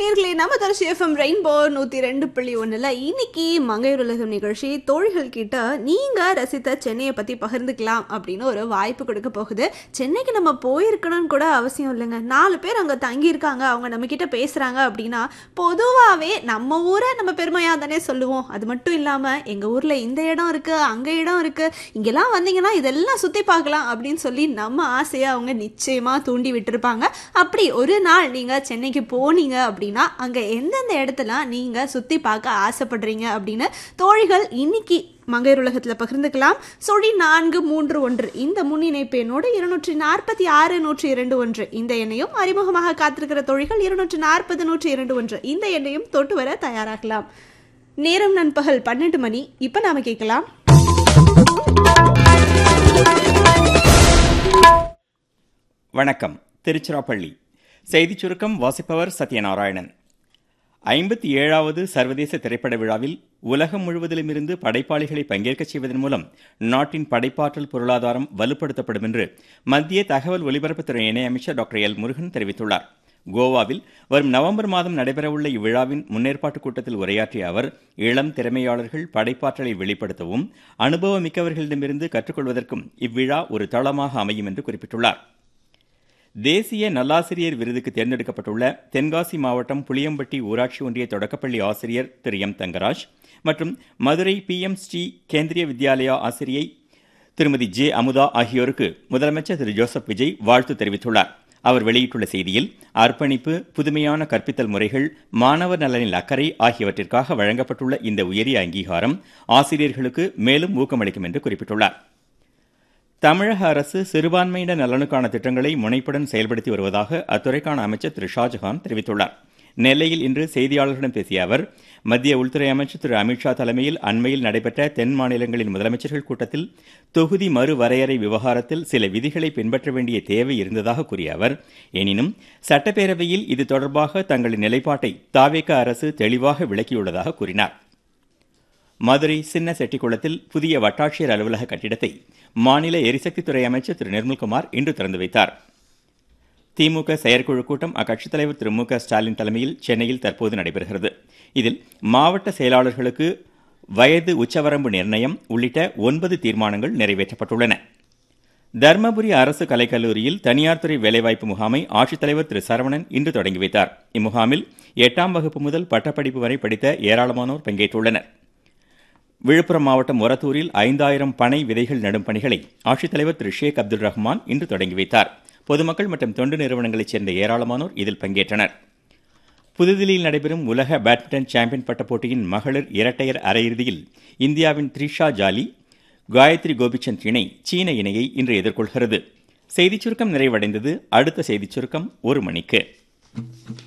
நேர்களே நம்ம தரிசி எஃப்எம் ரெயின்போ நூத்தி ரெண்டு புள்ளி ஒண்ணுல இன்னைக்கு மங்கையர் உலகம் நிகழ்ச்சி தோழிகள் கிட்ட நீங்க ரசித்த சென்னையை பத்தி பகிர்ந்துக்கலாம் அப்படின்னு ஒரு வாய்ப்பு கொடுக்க போகுது சென்னைக்கு நம்ம போயிருக்கணும்னு கூட அவசியம் இல்லைங்க நாலு பேர் அங்க தங்கி இருக்காங்க அவங்க நம்ம கிட்ட பேசுறாங்க அப்படின்னா பொதுவாவே நம்ம ஊரை நம்ம பெருமையா தானே சொல்லுவோம் அது மட்டும் இல்லாம எங்க ஊர்ல இந்த இடம் இருக்கு அங்க இடம் இருக்கு இங்கெல்லாம் வந்தீங்கன்னா இதெல்லாம் சுத்தி பார்க்கலாம் அப்படின்னு சொல்லி நம்ம ஆசையை அவங்க நிச்சயமா தூண்டி விட்டுருப்பாங்க அப்படி ஒரு நாள் நீங்க சென்னைக்கு போனீங்க அப்படின்னா அங்க எந்தெந்த இடத்துல நீங்க சுத்தி பார்க்க ஆசைப்படுறீங்க அப்படின்னு தோழிகள் இன்னைக்கு மங்கையர் உலகத்துல பகிர்ந்துக்கலாம் சொடி நான்கு மூன்று ஒன்று இந்த முன்னிணைப்பு எண்ணோடு இருநூற்றி நாற்பத்தி ஆறு நூற்றி இரண்டு ஒன்று இந்த எண்ணையும் அறிமுகமாக காத்திருக்கிற தோழிகள் இருநூற்றி நாற்பது நூற்றி இரண்டு ஒன்று இந்த எண்ணையும் தொட்டு வர தயாராகலாம் நேரம் நண்பகல் பன்னெண்டு மணி இப்ப நாம கேட்கலாம் வணக்கம் திருச்சிராப்பள்ளி செய்திச் சுருக்கம் வாசிப்பவர் சத்யநாராயணன் ஐம்பத்தி ஏழாவது சர்வதேச திரைப்பட விழாவில் உலகம் முழுவதிலுமிருந்து படைப்பாளிகளை பங்கேற்கச் செய்வதன் மூலம் நாட்டின் படைப்பாற்றல் பொருளாதாரம் வலுப்படுத்தப்படும் என்று மத்திய தகவல் ஒலிபரப்புத்துறை இணையமைச்சர் டாக்டர் எல் முருகன் தெரிவித்துள்ளார் கோவாவில் வரும் நவம்பர் மாதம் நடைபெறவுள்ள இவ்விழாவின் முன்னேற்பாட்டு கூட்டத்தில் உரையாற்றிய அவர் இளம் திறமையாளர்கள் படைப்பாற்றலை வெளிப்படுத்தவும் அனுபவமிக்கவர்களிடமிருந்து கற்றுக்கொள்வதற்கும் இவ்விழா ஒரு தளமாக அமையும் என்று குறிப்பிட்டுள்ளார் தேசிய நல்லாசிரியர் விருதுக்கு தேர்ந்தெடுக்கப்பட்டுள்ள தென்காசி மாவட்டம் புளியம்பட்டி ஊராட்சி ஒன்றிய தொடக்கப்பள்ளி ஆசிரியர் திரு எம் தங்கராஜ் மற்றும் மதுரை பி எம் ஸ்ரீ கேந்திரிய வித்யாலயா ஆசிரியை திருமதி ஜே அமுதா ஆகியோருக்கு முதலமைச்சர் திரு ஜோசப் விஜய் வாழ்த்து தெரிவித்துள்ளார் அவர் வெளியிட்டுள்ள செய்தியில் அர்ப்பணிப்பு புதுமையான கற்பித்தல் முறைகள் மாணவர் நலனில் அக்கறை ஆகியவற்றிற்காக வழங்கப்பட்டுள்ள இந்த உயரிய அங்கீகாரம் ஆசிரியர்களுக்கு மேலும் ஊக்கமளிக்கும் என்று குறிப்பிட்டுள்ளார் தமிழக அரசு சிறுபான்மையினர் நலனுக்கான திட்டங்களை முனைப்புடன் செயல்படுத்தி வருவதாக அத்துறைக்கான அமைச்சர் திரு ஷாஜஹான் தெரிவித்துள்ளார் நெல்லையில் இன்று செய்தியாளர்களிடம் பேசிய அவர் மத்திய உள்துறை அமைச்சர் திரு அமித்ஷா தலைமையில் அண்மையில் நடைபெற்ற தென் மாநிலங்களின் முதலமைச்சர்கள் கூட்டத்தில் தொகுதி மறுவரையறை விவகாரத்தில் சில விதிகளை பின்பற்ற வேண்டிய தேவை இருந்ததாக கூறிய அவர் எனினும் சட்டப்பேரவையில் இது தொடர்பாக தங்களின் நிலைப்பாட்டை தாவேக அரசு தெளிவாக விளக்கியுள்ளதாக கூறினார் மதுரை சின்ன செட்டிக்குளத்தில் புதிய வட்டாட்சியர் அலுவலக கட்டிடத்தை மாநில எரிசக்தித்துறை அமைச்சர் திரு நிர்மல்குமார் இன்று திறந்து வைத்தார் திமுக செயற்குழு கூட்டம் அக்கட்சித் தலைவர் திரு மு க ஸ்டாலின் தலைமையில் சென்னையில் தற்போது நடைபெறுகிறது இதில் மாவட்ட செயலாளர்களுக்கு வயது உச்சவரம்பு நிர்ணயம் உள்ளிட்ட ஒன்பது தீர்மானங்கள் நிறைவேற்றப்பட்டுள்ளன தர்மபுரி அரசு கலைக்கல்லூரியில் தனியார் துறை வேலைவாய்ப்பு முகாமை ஆட்சித்தலைவர் திரு சரவணன் இன்று தொடங்கி வைத்தார் இம்முகாமில் எட்டாம் வகுப்பு முதல் பட்டப்படிப்பு வரை படித்த ஏராளமானோர் பங்கேற்றுள்ளனர் விழுப்புரம் மாவட்டம் ஒரத்தூரில் ஐந்தாயிரம் பனை விதைகள் நடும் பணிகளை ஆட்சித்தலைவர் திரு ஷேக் அப்துல் ரஹ்மான் இன்று தொடங்கி வைத்தார் பொதுமக்கள் மற்றும் தொண்டு நிறுவனங்களைச் சேர்ந்த ஏராளமானோர் இதில் பங்கேற்றனர் புதுதில்லியில் நடைபெறும் உலக பேட்மிண்டன் சாம்பியன் பட்ட போட்டியின் மகளிர் இரட்டையர் அரையிறுதியில் இந்தியாவின் த்ரிஷா ஜாலி காயத்ரி கோபிச்சந்த் இணை சீன இணையை இன்று எதிர்கொள்கிறது செய்திச் சுருக்கம் நிறைவடைந்தது அடுத்த செய்திச் சுருக்கம் ஒரு மணிக்கு